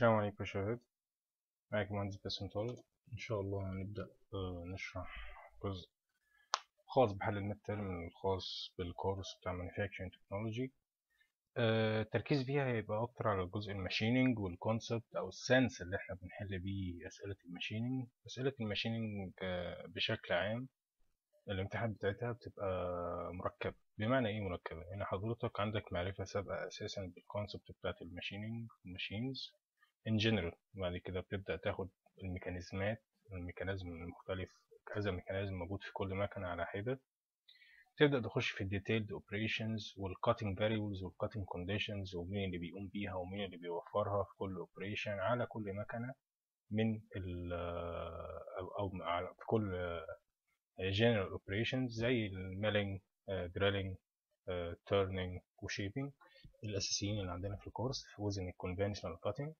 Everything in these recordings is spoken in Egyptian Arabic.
السلام عليكم يا شباب معاكم مهندس باسم طارق ان شاء الله هنبدأ آه، نشرح جزء خاص بحل الميد ترم الخاص بالكورس بتاع Manufacturing Technology آه، التركيز فيها هيبقى اكتر على جزء الماشينينج والكونسبت او السنس اللي احنا بنحل بيه اسئلة الماشينينج اسئلة الماشينينج آه، بشكل عام الامتحانات بتاعتها بتبقى مركبة بمعنى ايه مركبة يعني حضرتك عندك معرفة سابقة اساسا بالكونسبت بتاعت الماشينينج الماشينز in general بعد كده بتبدأ تاخد الميكانيزمات الميكانيزم المختلف كذا ميكانيزم موجود في كل مكنة على حدة تبدأ تخش في الديتيلد اوبريشنز والكاتنج فاريبلز والكاتنج كونديشنز ومين اللي بيقوم بيها ومين اللي بيوفرها في كل اوبريشن على كل مكنة من ال أو, أو على- في كل جنرال اوبريشنز زي الميلينج دريلينج تيرنينج وشيبينج الأساسيين اللي عندنا في الكورس في وزن الكونفنشنال كاتنج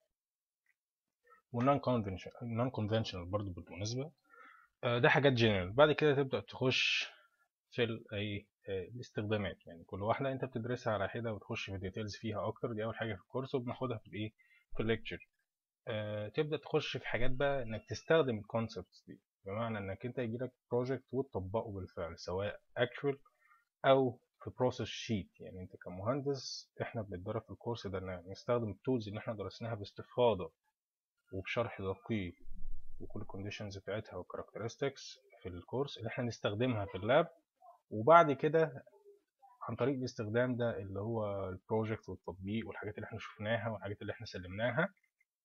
والنون كونفنشنال نون كونفنشنال برضه بالمناسبة آه، ده حاجات جنرال بعد كده تبدأ تخش في ال اي آه، الاستخدامات يعني كل واحدة انت بتدرسها على حدة وتخش في ديتيلز فيها اكتر دي اول حاجة في الكورس وبناخدها في الايه في الليكتشر آه، تبدأ تخش في حاجات بقى انك تستخدم الكونسبتس دي بمعنى انك انت يجيلك بروجكت وتطبقه بالفعل سواء actual او في بروسيس شيت يعني انت كمهندس احنا بنتدرب في الكورس ده ان نستخدم التولز اللي احنا درسناها باستفاضة وبشرح دقيق وكل الكونديشنز بتاعتها والكاركترستكس في الكورس اللي احنا نستخدمها في اللاب وبعد كده عن طريق الاستخدام ده اللي هو البروجكت والتطبيق والحاجات اللي احنا شفناها والحاجات اللي احنا سلمناها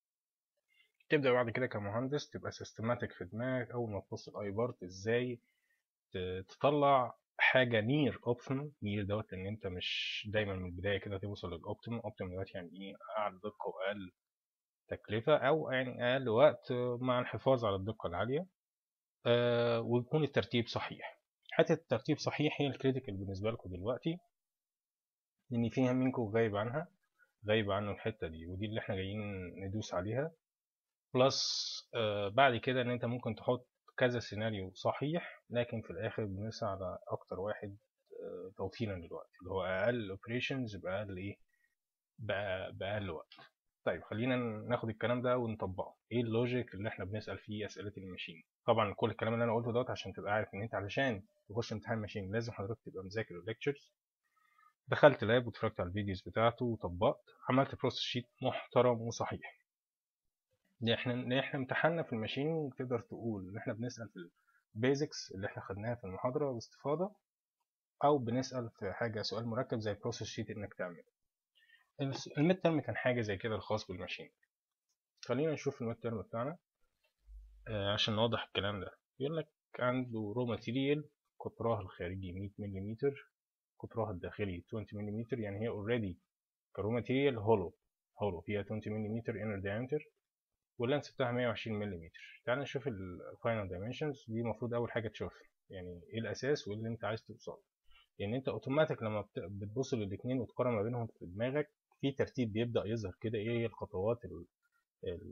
تبدأ بعد كده كمهندس تبقى سيستماتيك في دماغك أول ما تبص الأي بارت ازاي ت- تطلع حاجة نير اوبتيمم نير دوت لأن أنت مش دايما من البداية كده توصل للأوبتيمم أوبتيمم دوت يعني إيه أعلى دقة وأقل تكلفة أو يعني أقل وقت مع الحفاظ على الدقة العالية آه، ويكون الترتيب صحيح حتة الترتيب صحيح هي الكريتيكال بالنسبة لكم دلوقتي لأن فيها منكم غايب عنها غايب عنه الحتة دي ودي اللي احنا جايين ندوس عليها بلس آه بعد كده ان انت ممكن تحط كذا سيناريو صحيح لكن في الاخر بنسعى على اكتر واحد آه توفيرا للوقت اللي هو اقل اوبريشنز باقل ايه بأ- باقل وقت طيب خلينا ناخد الكلام ده ونطبقه ايه اللوجيك اللي احنا بنسال فيه اسئله الماشين طبعا كل الكلام اللي انا قلته دوت عشان تبقى عارف ان انت علشان تخش امتحان ماشين لازم حضرتك تبقى مذاكر الليكتشرز دخلت لاب واتفرجت على الفيديوز بتاعته وطبقت عملت بروسيس شيت محترم وصحيح دي احنا ان احنا امتحاننا في الماشين تقدر تقول ان احنا بنسال في البيزكس اللي احنا خدناها في المحاضره باستفاضه او بنسال في حاجه سؤال مركب زي البروسيس شيت انك تعمل الميد ترم كان حاجه زي كده الخاص بالماشين خلينا نشوف الميد ترم بتاعنا آه، عشان نوضح الكلام ده يقول لك عنده رو ماتيريال قطرها الخارجي 100 ملم قطرها الداخلي 20 ملم يعني هي اوريدي كرو ماتيريال هولو هولو فيها 20 ملم inner diameter واللانس بتاعها 120 ملم تعال نشوف الفاينل دايمنشنز دي المفروض اول حاجه تشوفها يعني ايه الاساس وايه اللي انت عايز توصل لان انت اوتوماتيك لما بت- بتبص للاثنين وتقارن ما بينهم في دماغك في ترتيب بيبدا يظهر كده ايه هي الخطوات ال ال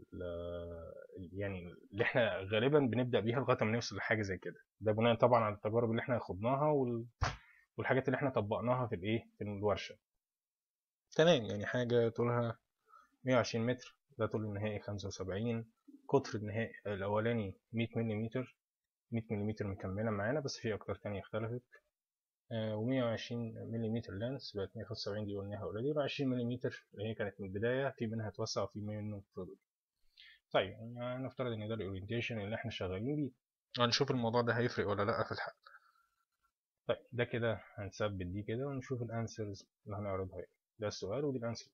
يعني اللي احنا غالبا بنبدا بيها لغايه ما نوصل لحاجه زي كده ده بناء طبعا على التجارب اللي احنا خضناها وال والحاجات اللي احنا طبقناها في الايه في الورشه تمام يعني حاجه طولها 120 متر ده طول النهائي 75 قطر النهائي الأولاني 100 ملم 100 ملم مكملة معانا بس في أقطار تانية اختلفت و120 ملم لانس بقت 175 دي قلناها اوريدي و20 ملم اللي هي كانت من البداية في منها توسع وفي منه فضل طيب يعني نفترض إن ده الأورينتيشن اللي احنا شغالين بيه هنشوف الموضوع ده هيفرق ولا لأ في الحل طيب ده كده هنثبت دي كده ونشوف الأنسرز اللي هنعرضها يعني ده السؤال ودي الأنسر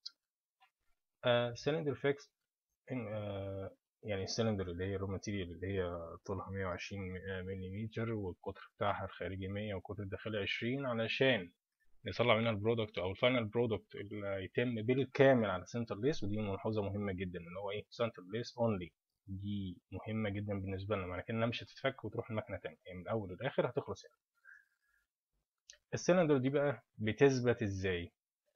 سلندر فيكس إن آه، يعني السلندر اللي هي الرو ماتيريال اللي هي طولها 120 ملم والقطر بتاعها الخارجي 100 والقطر الداخلي 20 علشان نطلع منها البرودكت او الفاينل برودكت اللي يتم بالكامل على سنتر ليس ودي ملحوظه مهمه جدا ان هو ايه سنتر ليس اونلي دي مهمه جدا بالنسبه لنا معنى كده انها مش هتتفك وتروح المكنه تاني يعني من الاول للاخر هتخلص يعني السلندر دي بقى بتثبت ازاي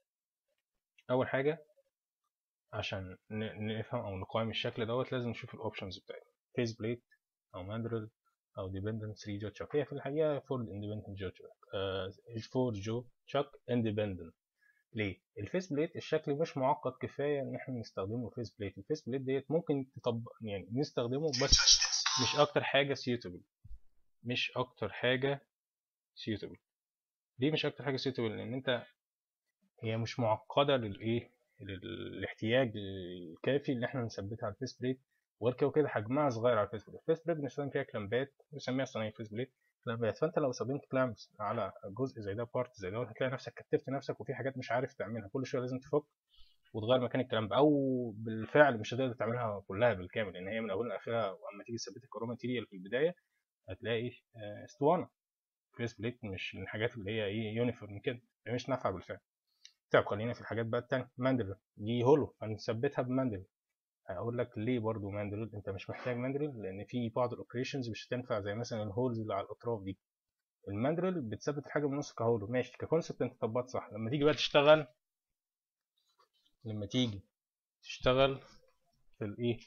اول حاجه عشان ن- نفهم او نقيم الشكل دوت لازم نشوف الاوبشنز بتاعتنا فيس بليت او ماندرل او ديبندنت 3 جو تشاك هي في الحقيقه فورد اندبندنت جو تشاك فور جو تشاك اندبندنت ليه الفيس بليت الشكل مش معقد كفايه ان احنا نستخدمه فيس بليت الفيس بليت ديت ممكن تطبق يعني نستخدمه بس مش اكتر حاجه suitable مش اكتر حاجه suitable ليه مش اكتر حاجه suitable لان انت هي مش معقده للايه للاحتياج الكافي اللي احنا نثبتها على الفيس بليت وغير كده وكده حجمها صغير على الفيس بليت الفيس بليت بنستخدم فيها كلامبات بنسميها صناعيه فيس بليت كلامبات فانت لو استخدمت كلامبس على جزء زي ده بارت زي ده هتلاقي نفسك كتفت نفسك وفي حاجات مش عارف تعملها كل شويه لازم تفك وتغير مكان الكلام او بالفعل مش هتقدر تعملها كلها بالكامل لان هي من اولها لاخرها واما تيجي تثبت الكروما ماتيريال في البدايه هتلاقي اسطوانه فيس بليت مش من الحاجات اللي هي ايه يونيفورم كده مش نافعه بالفعل طب خلينا في الحاجات بقى التانية ماندرل دي هولو هنثبتها بماندرل هقول لك ليه برضو ماندرل انت مش محتاج ماندرل لان في بعض الاوبريشنز مش هتنفع زي مثلا الهولز اللي على الاطراف دي الماندرل بتثبت الحاجه من النص كهولو ماشي ككونسبت انت طبقت صح لما تيجي بقى تشتغل لما تيجي تشتغل في الايه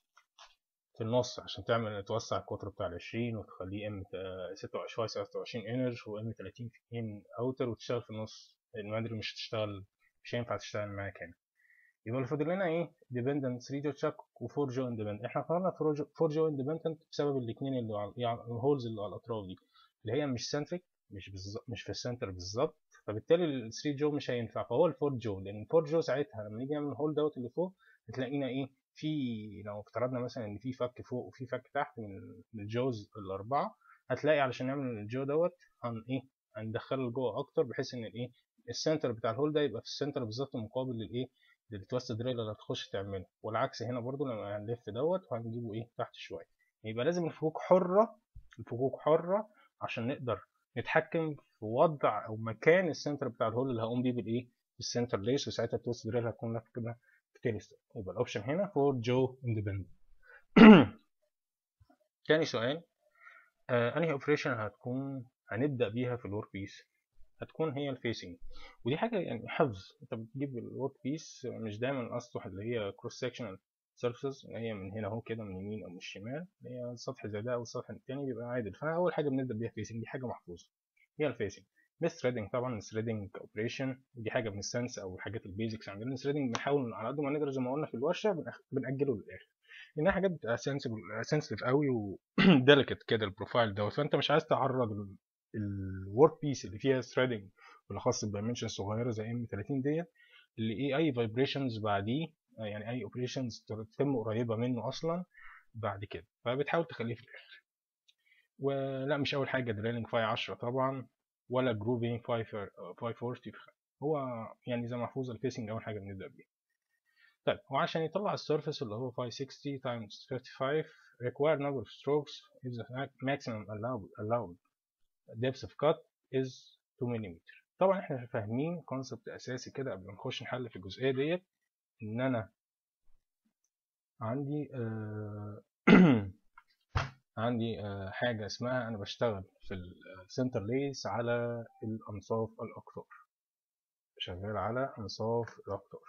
في النص عشان تعمل توسع القطر بتاع ال 20 وتخليه ام 26 26 انرج وام 30 ان اوتر وتشتغل في النص الماندرل مش هتشتغل مش هينفع تشتغل معاك هنا يبقى اللي فاضل لنا ايه ديبندنت 3 جو تشاك و4 جو اندبندنت احنا قررنا 4 جو اندبندنت بسبب الاثنين اللي على يعني الهولز اللي على الاطراف دي اللي هي مش سنتريك مش بالزبط مش في السنتر بالظبط فبالتالي ال 3 جو مش هينفع فهو ال 4 جو لان ال 4 جو ساعتها لما نيجي نعمل الهول دوت اللي فوق هتلاقينا ايه في لو افترضنا مثلا ان في فك فوق وفي فك تحت من الجوز الاربعه هتلاقي علشان نعمل الجو دوت هن ايه هندخله لجوه اكتر بحيث ان الايه السنتر بتاع الهول ده يبقى في السنتر بالظبط مقابل للايه للتوست دريل اللي هتخش تعمله والعكس هنا برضو لما هنلف دوت وهنجيبه ايه تحت شويه يبقى لازم الفكوك حره الفكوك حره عشان نقدر نتحكم في وضع او مكان السنتر بتاع الهول اللي هقوم بيه بالايه بالسنتر ليس وساعتها التوست دريل هتكون لك كده في تيليستر يبقى الاوبشن هنا فور جو اندبندنت تاني سؤال آه انهي اوبريشن هتكون هنبدا بيها في الورك بيس هتكون هي الفيسنج ودي حاجه يعني حفظ انت بتجيب الورك بيس مش دايما الاسطح اللي هي كروس سكشنال سيرفيسز اللي هي من هنا اهو كده من اليمين او من الشمال اللي هي السطح زي ده او السطح التاني بيبقى عادل فاول حاجه بنبدا بيها فيسنج دي حاجه محفوظه هي الفيسنج مس ثريدنج طبعا الثريدنج اوبريشن دي حاجه من السنس او الحاجات البيزكس عندنا الثريدنج بنحاول على قد ما نقدر زي ما قلنا في الورشه بنأجله للاخر لانها حاجات بتبقى سنسيتيف قوي وديليكت كده البروفايل دوت فانت مش عايز تعرض الورك بيس اللي فيها ثريدنج بالاخص بدايمنشن صغيره زي ام 30 ديت اللي ايه اي فايبريشنز بعديه يعني اي اوبريشنز تتم قريبه منه اصلا بعد كده فبتحاول تخليه في الاخر ولا مش اول حاجه دريلنج فاي 10 طبعا ولا جروفينج 540 هو يعني زي محفوظ الفيسنج اول حاجه بنبدا بيها طيب وعشان يطلع السيرفيس اللي هو 560 times 35 require number of strokes if the maximum allowed allowed depth of cut is 2 mm طبعا احنا فاهمين كونسبت اساسي كده قبل ما نخش نحل في الجزئيه ديت ان انا عندي آه عندي آه حاجه اسمها انا بشتغل في السنتر ليس على الانصاف الاقطار شغال على انصاف الاقطار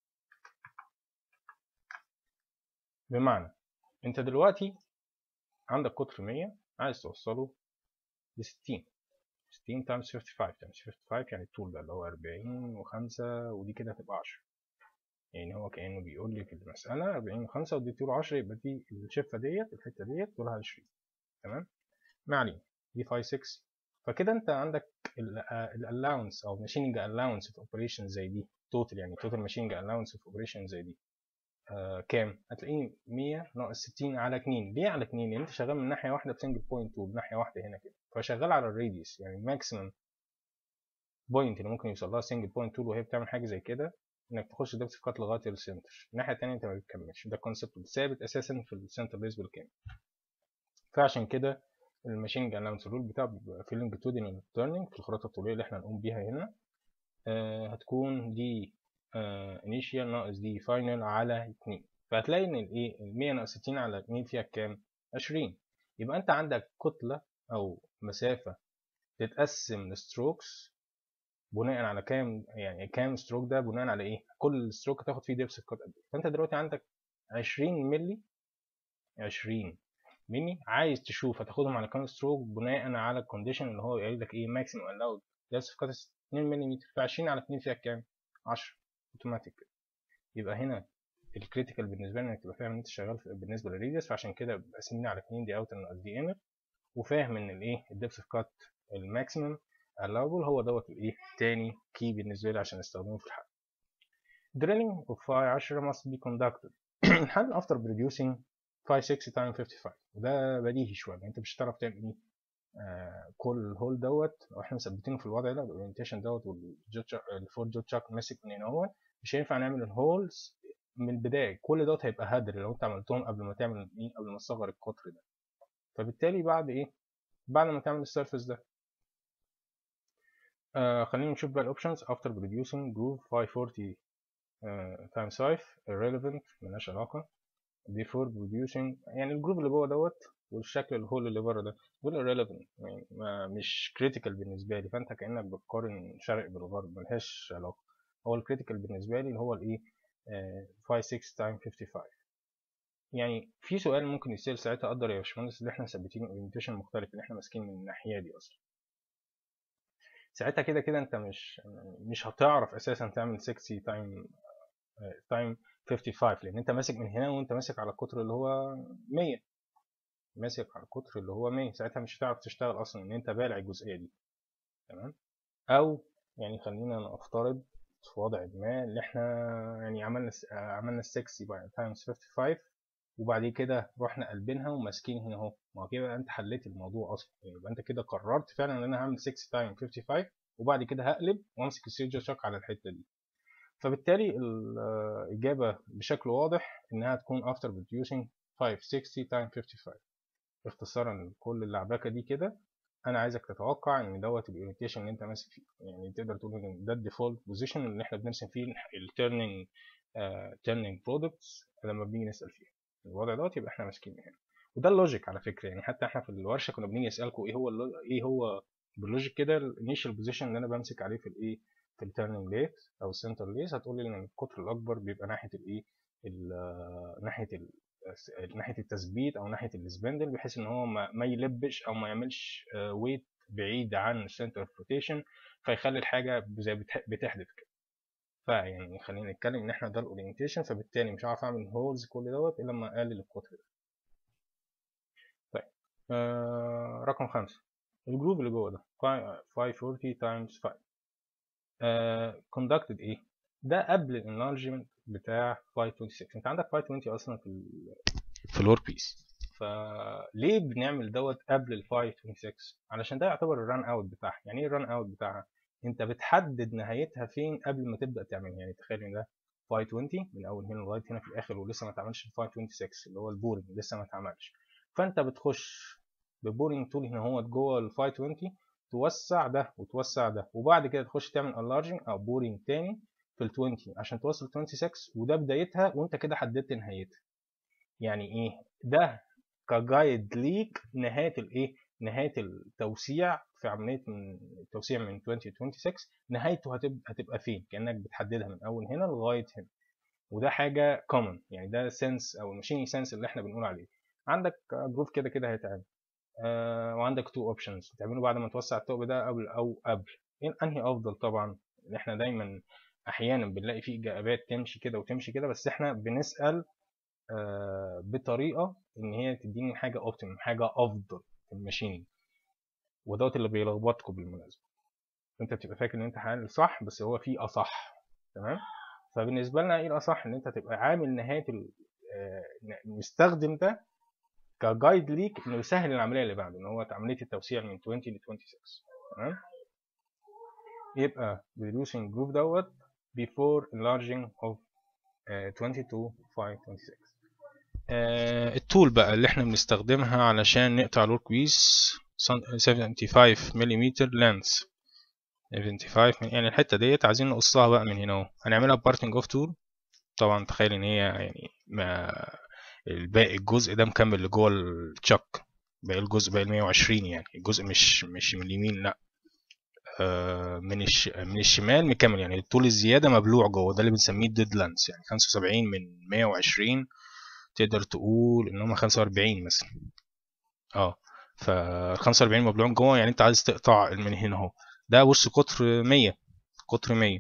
بمعنى انت دلوقتي عندك قطر 100 عايز توصله ل 60 60 تايمز 55 تايمز 55 يعني الطول ده اللي هو 40 و5 ودي كده هتبقى 10 يعني هو كأنه بيقول لي في المسألة 40 و5 ودي طول 10 يبقى دي الشفة ديت الحتة ديت طولها 20 تمام ما علينا دي 5 6 فكده انت عندك الالاونس او ماشينج الاونس في اوبريشن زي دي توتال يعني توتال ماشينج الاونس في اوبريشن زي دي آه كام؟ هتلاقيه 100 ناقص 60 على 2 ليه على 2 لان انت شغال من ناحيه واحده بسنجل بوينت تول بناحيه واحده هنا كده فشغال على الراديوس يعني الماكسيمم بوينت اللي ممكن يوصل لها سنجل بوينت تول وهي بتعمل حاجه زي كده انك تخش دبس كات لغايه السنتر الناحيه الثانيه انت ما بتكملش ده كونسيبت ثابت اساسا في السنتر بيس بالكامل فعشان كده الماشين الاونس رول بتاعه بيبقى في لونجيتودينال تيرنينج في الخريطه الطوليه اللي احنا هنقوم بيها هنا آه هتكون دي انيشيال ناقص دي فاينل على 2 فهتلاقي ان الايه ال 100 ناقص 60 على 2 فيها كام 20 يبقى انت عندك كتله او مسافه تتقسم لستروكس بناء على كام يعني كام ستروك ده بناء على ايه كل ستروك هتاخد فيه دبس الكات قد ايه فانت دلوقتي عندك 20 مللي 20 مللي عايز تشوف هتاخدهم على كام ستروك بناء على الكونديشن اللي هو قايل لك ايه ماكسيمم الاود دبس الكات 2 ملم ف 20 على 2 فيها كام 10 اوتوماتيك يبقى هنا الكريتيكال بالنسبه لي انك تبقى فاهم ان انت شغال بالنسبه للريديوس فعشان كده قاسمين على 2 دي اوتر ناقص دي انر وفاهم ان الايه الدبس اوف كات الماكسيمم allowable هو دوت الايه تاني كي بالنسبه لي عشان استخدمه في الحل drilling of phi 10 must be conducted الحل after producing phi 6 times 55 وده بديهي شويه انت مش هتعرف تعمل ايه آه كل الهول دوت لو احنا مثبتينه في الوضع ده الاورينتيشن دوت والفور جو تشاك ماسك من هنا اهوت مش هينفع نعمل الهولز من البدايه كل دوت هيبقى هدر لو انت عملتهم قبل ما تعمل ايه قبل ما تصغر القطر ده فبالتالي بعد ايه بعد ما تعمل السيرفيس ده آه خلينا نشوف بقى الاوبشنز after producing groove 540 uh, times 5 irrelevant ملهاش علاقة before producing يعني الجروب اللي جوه دوت والشكل الهول اللي بره ده دول irrelevant يعني ما مش critical بالنسبة لي فانت كأنك بتقارن شرق بالغرب ملهاش علاقة هو الكريتيكال بالنسبة لي اللي هو الايه uh, 5 6 times 55 يعني في سؤال ممكن يسأل ساعتها قدر يا باشمهندس اللي احنا مثبتين اورينتيشن مختلف اللي احنا ماسكين من الناحية دي اصلا ساعتها كده كده انت مش مش هتعرف اساسا تعمل 60 تايم تايم 55 لان انت ماسك من هنا وانت ماسك على القطر اللي هو 100 ماسك على القطر اللي هو 100 ساعتها مش هتعرف تشتغل اصلا ان انت بالع الجزئيه دي تمام او يعني خلينا نفترض في وضع ما اللي احنا يعني عملنا عملنا 60 تايمز 55 وبعد كده رحنا قلبينها وماسكين هنا اهو ما هو كده انت حليت الموضوع اصلا يعني يبقى انت كده قررت فعلا ان انا هعمل 6 تايم 55 وبعد كده هقلب وامسك السيرجر شوك على الحته دي فبالتالي الاجابه بشكل واضح انها تكون after producing 560 تايم 55 اختصارا لكل اللعبكه دي كده انا عايزك تتوقع ان دوت الاورينتيشن اللي انت ماسك فيه يعني تقدر تقول ان ده الديفولت بوزيشن اللي احنا بنرسم فيه التيرنينج تيرنينج برودكتس لما بنيجي نسال فيه الوضع دوت يبقى احنا ماسكين هنا وده اللوجيك على فكره يعني حتى احنا في الورشه كنا بنيجي نسالكم ايه هو ايه هو باللوجيك كده الانيشال بوزيشن اللي انا بمسك عليه في الايه في التيرنينج ليت او السنتر ليس هتقول لي ان القطر الاكبر بيبقى ناحيه الايه ناحيه ال ناحيه التثبيت او ناحيه السبندل بحيث ان هو ما, ما يلبش او ما يعملش ويت بعيد عن السنتر اوف روتيشن فيخلي الحاجه زي بتحدف كده فيعني خلينا نتكلم ان احنا ده الاورينتيشن فبالتالي مش هعرف اعمل هولز كل دوت الا لما اقلل القطر ده طيب آه رقم خمسة الجروب اللي جوه ده 540 تايمز 5 آه conducted ايه ده قبل الانلارجمنت بتاع 526 انت عندك 520 اصلا في ال في الورك بيس فليه بنعمل دوت قبل ال 526 علشان ده يعتبر الران اوت بتاعها يعني ايه الران اوت بتاعها انت بتحدد نهايتها فين قبل ما تبدا تعمل يعني تخيل ان ده 520 من اول هنا لغايه هنا في الاخر ولسه ما اتعملش ال 526 اللي هو البورنج لسه ما اتعملش فانت بتخش ببورنج تول هنا هو جوه ال 520 توسع ده وتوسع ده وبعد كده تخش تعمل enlarging او بورنج تاني في ال 20 عشان توصل 26 وده بدايتها وانت كده حددت نهايتها يعني ايه ده كجايد ليك نهايه الايه نهايه التوسيع في عمليه من التوسيع من 20 ل 26 نهايته هتبقى هتبقى فين كانك بتحددها من اول هنا لغايه هنا وده حاجه كومن يعني ده سنس او الماشيني سنس اللي احنا بنقول عليه عندك جروف كده كده هيتعمل آه وعندك تو اوبشنز تعمله بعد ما توسع الثقب ده قبل او قبل انهي افضل طبعا احنا دايما احيانا بنلاقي فيه اجابات تمشي كده وتمشي كده بس احنا بنسال آه بطريقه ان هي تديني حاجه اوبتيمم حاجه افضل في الماشينينج ودوت اللي بيلخبطكم بالمناسبه انت بتبقى فاكر ان انت حل صح بس هو في اصح تمام فبالنسبه لنا ايه الاصح ان انت تبقى عامل نهايه المستخدم ده كجايد ليك انه يسهل العمليه اللي بعده ان هو عمليه التوسيع من 20 ل 26 تمام يبقى reducing group دوت before enlarging of uh, 20 to 526 uh, التول بقى اللي احنا بنستخدمها علشان نقطع الورك بيس 75 ملم length 75 يعني الحته ديت عايزين نقصها بقى من هنا اهو هنعملها بارتنج اوف تول طبعا تخيل ان هي يعني ما الباقي الجزء ده مكمل لجوه التشك باقي الجزء باقي 120 يعني الجزء مش مش من اليمين لا آه من الش... من الشمال مكمل يعني الطول الزياده مبلوع جوه ده اللي بنسميه ديد لانس يعني 75 من 120 تقدر تقول ان هم 45 مثلا اه ف 45 مبلوع جوه يعني انت عايز تقطع من هنا اهو ده بص قطر 100 قطر 100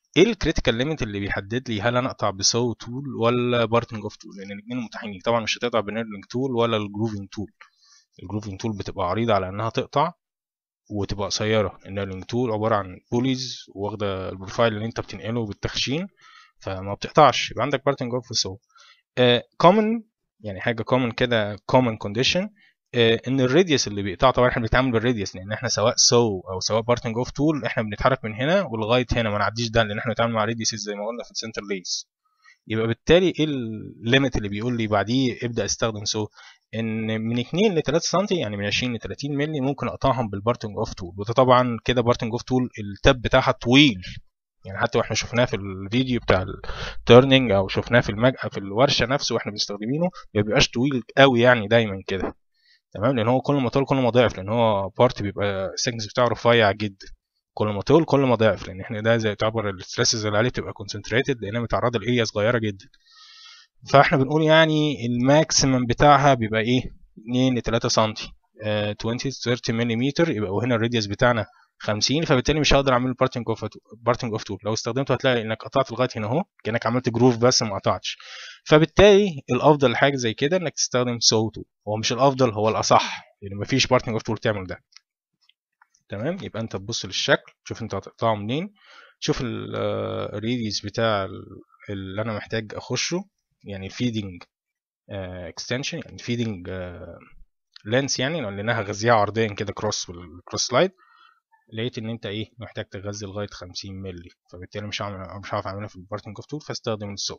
ايه الكريتيكال ليميت اللي بيحدد لي هل انا اقطع بسو تول ولا بارتنج اوف تول لان الاثنين متاحين طبعا مش هتقطع بنيرلينج تول ولا الجروفنج تول الجروفنج تول بتبقى عريضه على انها تقطع وتبقى قصيره النيرلينج تول عباره عن بوليز واخده البروفايل اللي انت بتنقله بالتخشين فما بتقطعش يبقى عندك بارتنج اوف وسو كومن يعني حاجه كومن كده كومن كونديشن ان الراديوس اللي بيقطع طبعا احنا بنتعامل بالراديوس لان احنا سواء سو او سواء بارتنج اوف تول احنا بنتحرك من هنا ولغايه هنا ما نعديش ده لان احنا بنتعامل مع راديوس زي ما قلنا في السنتر ليس يبقى بالتالي ايه الليميت اللي بيقول لي بعديه ابدا استخدم سو ان من 2 ل 3 سم يعني من 20 ل 30 مللي ممكن اقطعهم بالبارتنج اوف تول وده طبعا كده بارتنج اوف تول التاب بتاعها طويل يعني حتى واحنا شفناه في الفيديو بتاع التيرنينج او شفناه في المج... في الورشه نفسه واحنا بنستخدمينه ما بيبقاش طويل قوي يعني دايما كده تمام لان هو كل ما طول كل ما ضعف لان هو بارت بيبقى السكنس بتاعه رفيع جدا كل ما طول كل ما ضعف لان احنا ده زي تعتبر الستريسز اللي عليه بتبقى كونسنتريتد لانها متعرضه لاريا صغيره جدا فاحنا بنقول يعني الماكسيمم بتاعها بيبقى ايه 2 ل 3 سم 20 30 ملم يبقى وهنا الراديوس بتاعنا 50 فبالتالي مش هقدر اعمل بارتنج اوف بارتنج اوف تول لو استخدمته هتلاقي انك قطعت لغايه هنا اهو كانك عملت جروف بس ما قطعتش فبالتالي الافضل حاجه زي كده انك تستخدم سو تول هو مش الافضل هو الاصح لان يعني مفيش بارتنج اوف تول تعمل ده تمام يبقى انت تبص للشكل تشوف انت هتقطعه منين شوف الريديز بتاع اللي انا محتاج اخشه يعني الفيدنج اكستنشن يعني الفيدنج لينس يعني لانها غذيها عرضيا كده كروس بالكروس سلايد لقيت ان انت ايه محتاج تغذي لغايه 50 مللي فبالتالي مش هعمل مش هعرف اعملها في البارتنج اوف تول فاستخدم السو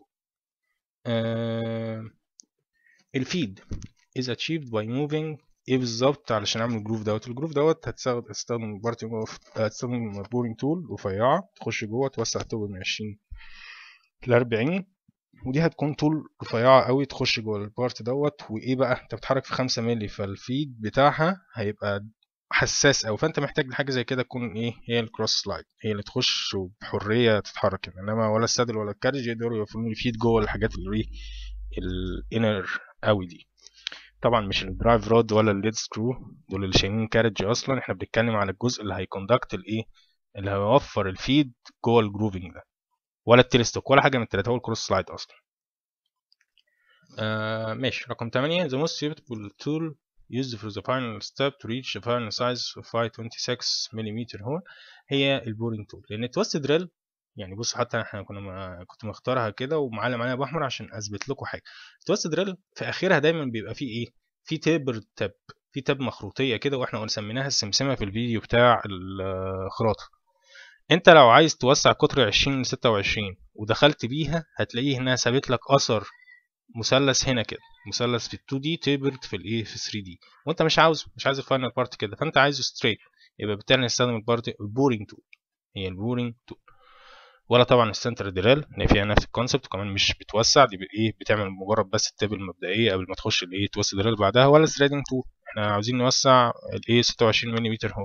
آه الفيد is achieved by moving ايه بالظبط علشان اعمل الجروف دوت الجروف دوت هتستخدم بارتنج اوف هتستخدم بورنج تول رفيعه تخش جوه توسع التوب من 20 ل 40 ودي هتكون طول رفيعه قوي تخش جوه البارت دوت وايه بقى انت بتتحرك في 5 مللي فالفيد بتاعها هيبقى حساس قوي فانت محتاج لحاجه زي كده تكون ايه هي الكروس سلايد هي اللي تخش بحريه تتحرك انما ولا السادل ولا الكارج يقدروا يوفروا فيد جوه الحاجات اللي الانر قوي دي طبعا مش الدرايف رود ولا الليد سكرو دول اللي شايلين كارج اصلا احنا بنتكلم على الجزء اللي هيكوندكت الايه اللي هيوفر الفيد جوه الجروفنج ده ولا التلستوك ولا حاجه من التلاته هو الكروس سلايد اصلا آه ماشي رقم 8 the most suitable tool used for the final step to reach the final size of 526 mm هون هي البورينج تول لان التوست دريل يعني بصوا حتى احنا كنا ما كنت مختارها كده ومعلم عليها باحمر عشان اثبت لكم حاجه التوست دريل في اخرها دايما بيبقى فيه ايه في تيبر تاب في تاب مخروطيه كده واحنا قلنا سميناها السمسمه في الفيديو بتاع الخراطه انت لو عايز توسع قطر 20 ل 26 ودخلت بيها هتلاقيه هنا ثابت لك اثر مثلث هنا كده مثلث في ال 2 دي تيبرد في الايه في 3 دي وانت مش عاوز مش عايز الفاينل بارت كده فانت عايزه ستريت يبقى بالتالي نستخدم البارت البورينج تول هي البورينج تول ولا طبعا السنتر دريل ان فيها نفس الكونسبت وكمان مش بتوسع دي ايه بتعمل مجرد بس التيب المبدئيه قبل ما تخش الايه توست دريل بعدها ولا ثريدنج تول احنا عاوزين نوسع الايه 26 ملم هو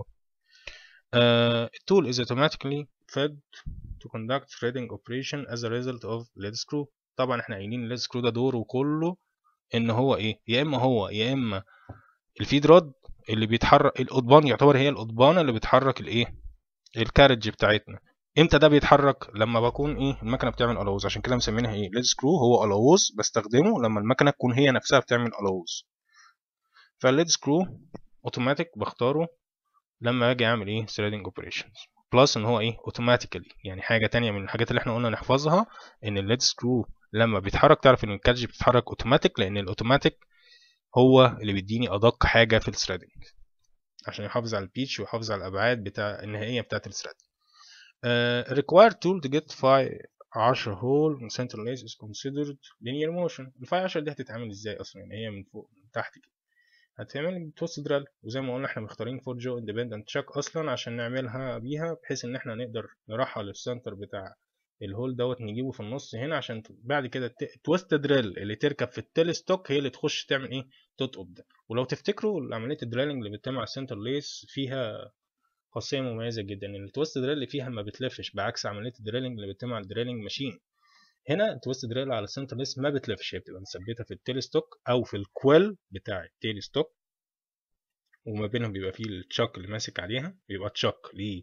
التول is automatically fed to conduct threading operation as a result of lead screw طبعا احنا قايلين الليد سكرو ده دوره كله ان هو ايه يا اما هو يا اما الفيد رود اللي بيتحرك القضبان يعتبر هي القضبانه اللي بتحرك الايه الكارج بتاعتنا امتى ده بيتحرك لما بكون ايه المكنه بتعمل الاوز عشان كده مسمينها ايه ليد سكرو هو الاوز بستخدمه لما المكنه تكون هي نفسها بتعمل الاوز فالليد سكرو اوتوماتيك بختاره لما اجي اعمل ايه ثريدنج اوبريشنز بلس ان هو ايه اوتوماتيكالي يعني حاجه تانية من الحاجات اللي احنا قلنا نحفظها ان الليد سكرو لما بيتحرك تعرف ان الكارج بيتحرك اوتوماتيك لان الاوتوماتيك هو اللي بيديني ادق حاجه في الثريدنج عشان يحافظ على البيتش ويحافظ على الابعاد بتاع النهائيه بتاعه الثريد uh, required tool to get phi 10 hole in center lace is considered linear motion الفاي 10 دي هتتعمل ازاي اصلا يعني هي من فوق من تحت كده هتعمل توست درال وزي ما قلنا احنا مختارين فور جو اندبندنت تشاك اصلا عشان نعملها بيها بحيث ان احنا نقدر نرحل السنتر بتاع الهول دوت نجيبه في النص هنا عشان بعد كده التويست دريل اللي تركب في التلستوك هي اللي تخش تعمل ايه تطقب ده ولو تفتكروا عمليه الدريلنج اللي بتتم على السنتر ليس فيها خاصيه مميزه جدا ان التويست دريل اللي فيها ما بتلفش بعكس عمليه الدريلنج اللي بتتم على الدريلنج ماشين هنا التويست دريل على السنتر ليس ما بتلفش هي بتبقى مثبته في التلستوك او في الكويل بتاع التيلستوك وما بينهم بيبقى فيه التشاك اللي ماسك عليها بيبقى تشاك ليه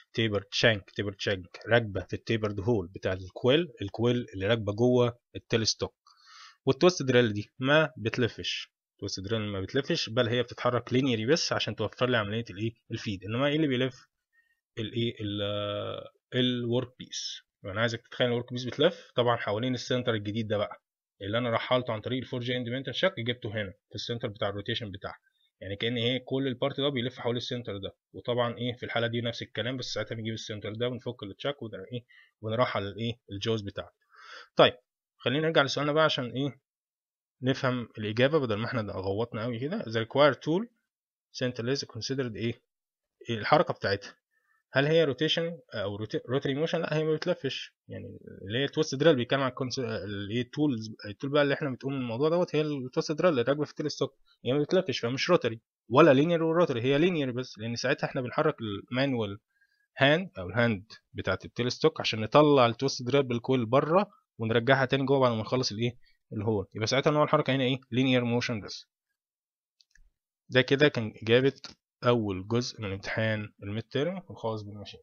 تيبر شانك تيبر شانك راكبه في التيبرد هول بتاع الكويل الكويل اللي راكبه جوه التلستوك والتويست دريل دي ما بتلفش التويست دريل ما بتلفش بل هي بتتحرك لينيري بس عشان توفر لي عمليه الايه الفيد انما ايه اللي بيلف الايه الورك بيس انا عايزك تتخيل الورك بيس بتلف طبعا حوالين السنتر الجديد ده بقى اللي انا رحلته عن طريق الفور جي اندبندنت شاك جبته هنا في السنتر بتاع الروتيشن بتاعها يعني كان ايه كل البارت ده بيلف حوالين السنتر ده وطبعا ايه في الحاله دي نفس الكلام بس ساعتها بنجيب السنتر ده ونفك التشاك وده ايه ونرحل الايه الجوز بتاعته طيب خلينا نرجع لسؤالنا بقى عشان ايه نفهم الاجابه بدل ما احنا غوطنا قوي كده the required tool center is considered ايه الحركه بتاعتها هل هي روتيشن او روتري موشن لا هي ما بتلفش يعني اللي هي التويست دريل بيتكلم عن اللي هي التولز التول بقى اللي احنا بتقوم من الموضوع دوت هي التويست دريل اللي راكبه في التلستوك هي ما بتلفش فمش روتري ولا لينير وروتري هي لينير بس لان ساعتها احنا بنحرك المانوال هاند او الهاند بتاعت التلستوك عشان نطلع التويست دريل بالكويل بره ونرجعها تاني جوه بعد ما نخلص الايه الهول يبقى ساعتها نوع الحركه هنا ايه لينير موشن بس ده كده كان اجابه أول جزء من امتحان الميد تيرم الخاص بالماشين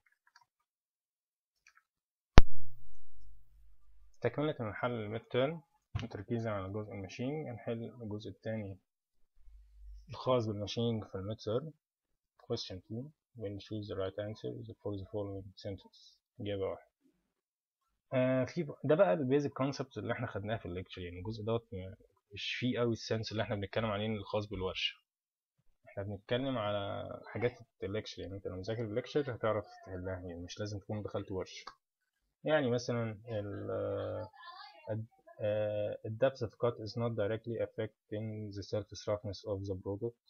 تكملة من حل الميد تيرم تركيزا على جزء الماشين هنحل الجزء الثاني الخاص بالماشين في الميد تيرم question 2 when you choose the right answer for the following sentence إجابة واحدة آه في ده بقى البيزك كونسبت اللي احنا خدناه في الليكتشر يعني الجزء دوت مش فيه قوي السنس اللي احنا بنتكلم عليه الخاص بالورشه احنا بنتكلم على حاجات الليكشر يعني انت لو مذاكر الليكشر هتعرف تحلها يعني مش لازم تكون دخلت ورش يعني مثلا ال uh, depth of cut is not directly affecting the surface roughness of the product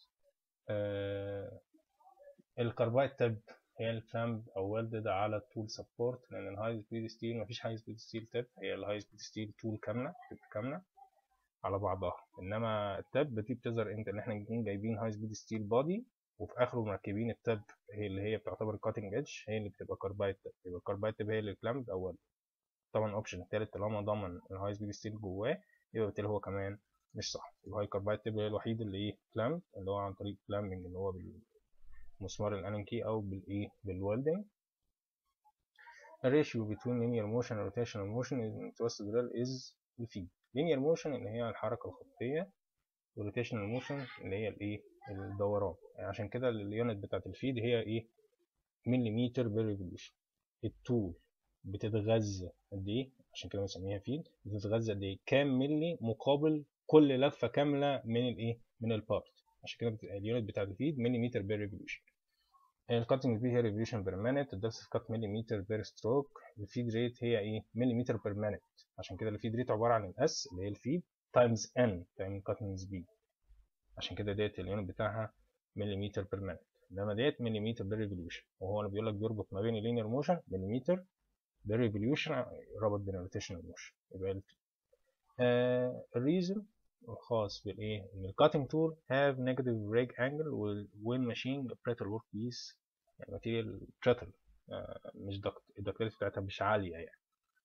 uh, الكربايد تب هي الكلامب او ويلدد على التول سبورت لان الهاي سبيد ستيل مفيش هاي سبيد ستيل تب هي الهاي سبيد ستيل تول كامله تب كامله على بعضها انما التاب دي بتظهر امتى ان احنا نكون جايبين هاي سبيد ستيل بادي وفي اخره مركبين التاب هي اللي هي بتعتبر كاتنج ايدج هي اللي بتبقى كاربايد تاب يبقى الكاربايد تاب هي اللي كلامد اول طبعا الاوبشن التالت طالما ضمن الهاي سبيد ستيل جواه يبقى بالتالي هو كمان مش صح الهاي كاربايد تاب هي الوحيد اللي ايه كلامد اللي هو عن طريق كلامبنج اللي هو بالمسمار الالين كي او بالايه بالويلدنج الريشيو between linear motion and rotational motion in twisted drill is الفي linear motion اللي هي الحركة الخطية والروتيشنال موشن اللي هي الايه الدوران يعني عشان كده اليونت بتاعت الفيد هي ايه مليمتر بير ريفوليوشن التول بتتغذى قد ايه عشان كده بنسميها فيد بتتغذى قد ايه كام ملي مقابل كل لفة كاملة من الايه من البارت عشان كده اليونت بتاعت الفيد مليمتر بير ريفوليوشن الكاتنج سبيد هي ريفوليوشن بير مينيت الدبس اوف كات مليمتر بير ستروك الفيد ريت هي ايه مليمتر بير مينيت عشان كده الفيد ريت عباره عن الاس اللي هي الفيد تايمز ان تايم كاتنج سبيد عشان كده ديت اليونت بتاعها مليمتر بير مينيت انما ديت مليمتر بير ريفوليوشن وهو اللي بيقول لك بيربط ما بين اللينير موشن مليمتر بير ريفوليوشن ربط بين الروتيشنال موشن يبقى ال آه الريزون الخاص بالايه ان الكاتنج تول هاف نيجاتيف ريج انجل when ماشين بريتل ورك بيس يعني ماتيريال بريتل آه مش دكت الدكتوريتي بتاعتها مش عاليه يعني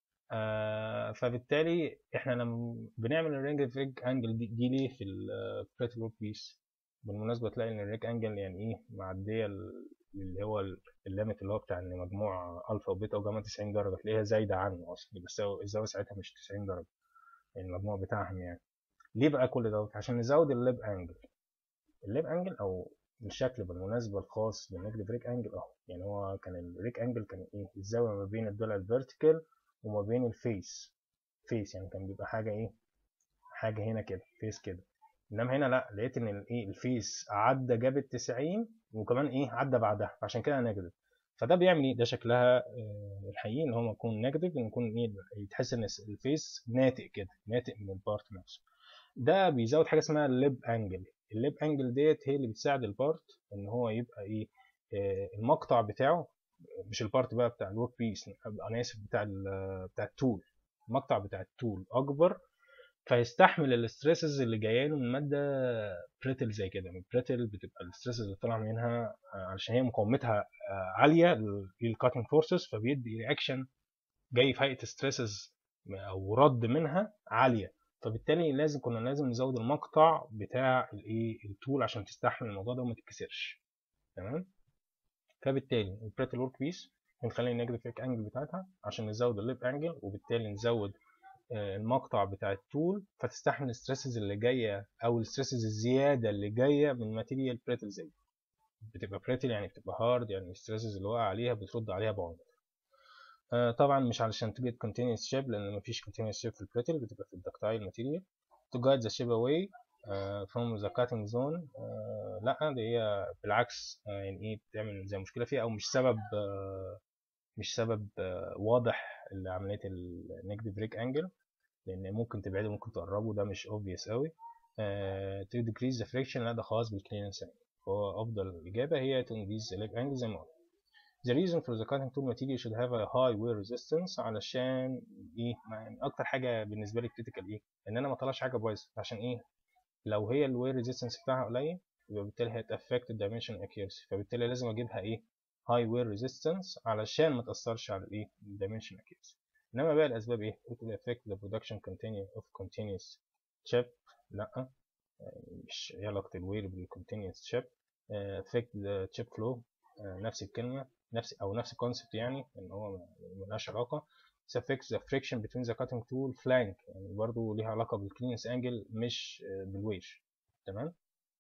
آه فبالتالي احنا لما بنعمل الرينج ريج انجل دي, دي ليه في البريتل ورك بيس بالمناسبه تلاقي ان الريج انجل يعني ايه معديه اللي هو الليميت اللي هو بتاع ان مجموع الفا وبيتا وجاما 90 درجه تلاقيها زايده عنه اصلا بس الزاويه ساعتها مش 90 درجه يعني المجموع بتاعهم يعني ليه بقى كل دوت عشان نزود الليب انجل الليب انجل او الشكل بالمناسبة الخاص بالنيجاتيف ريك انجل اهو يعني هو كان الريك انجل كان ايه الزاوية ما بين الضلع الفيرتيكال وما بين الفيس فيس يعني كان بيبقى حاجة ايه حاجة هنا كده فيس كده انما هنا لا لقيت ان الايه الفيس عدى جاب ال 90 وكمان ايه عدى بعدها عشان كده نيجاتيف فده بيعمل ايه ده شكلها آه الحقيقي ان هو يكون نيجاتيف يكون ايه تحس ان الفيس ناتئ كده ناتئ من البارت نفسه ده بيزود حاجه اسمها الليب انجل الليب انجل ديت هي اللي بتساعد البارت ان هو يبقى ايه آه المقطع بتاعه مش البارت بقى بتاع الورك بيس انا اسف بتاع بتاع التول المقطع بتاع التول اكبر فيستحمل الاستريسز اللي جايه له من ماده بريتل زي كده من بريتل بتبقى الاستريسز اللي طالعه منها علشان هي مقاومتها عاليه للكاتنج فورسز فبيدي رياكشن جاي في هيئه ستريسز او رد منها عاليه فبالتالي لازم كنا لازم نزود المقطع بتاع الايه التول عشان تستحمل الموضوع ده وما تتكسرش تمام فبالتالي البريتل ورك بيس بنخلي النيجاتيف بريك انجل بتاعتها عشان نزود الليب انجل وبالتالي نزود المقطع بتاع الطول فتستحمل الستريسز اللي جايه او الستريسز الزياده اللي جايه من ماتيريال بريتل زي بتبقى بريتل يعني بتبقى هارد يعني الستريسز اللي واقع عليها بترد عليها بعنف آه طبعا مش علشان تجد continuous shape لان مفيش continuous shape في البريتل بتبقى في الدكتايل ماتيريال to guide the shape away uh, from the cutting zone uh, لا دي هي بالعكس uh, يعني ايه بتعمل زي مشكله فيها او مش سبب uh, مش سبب uh, واضح لعمليه النيجاتيف بريك انجل لان ممكن تبعده ممكن تقربه ده مش obvious قوي uh, to decrease the friction لا ده خاص بالكليرنس angle فهو افضل اجابه هي to increase the leg angle زي ما قلنا The reason for the cutting tool material should have a high wear resistance علشان ايه يعني اكتر حاجه بالنسبه لي critical ايه ان انا ما اطلعش حاجه بايظه عشان ايه لو هي الوير ريزيستنس بتاعها قليل يبقى بالتالي هي affect الدايمنشن accuracy فبالتالي لازم اجيبها ايه high wear resistance علشان ما تاثرش على الايه الدايمنشن accuracy انما بقى الاسباب ايه it will affect the production continue of continuous chip لا مش ايه علاقه الوير بالcontinuous chip affect the chip flow نفس الكلمه نفس او نفس الكونسبت يعني ان هو ملهاش علاقه it affects the friction between the cutting tool flank يعني برضو ليها علاقه بالكلينس انجل مش بالوير تمام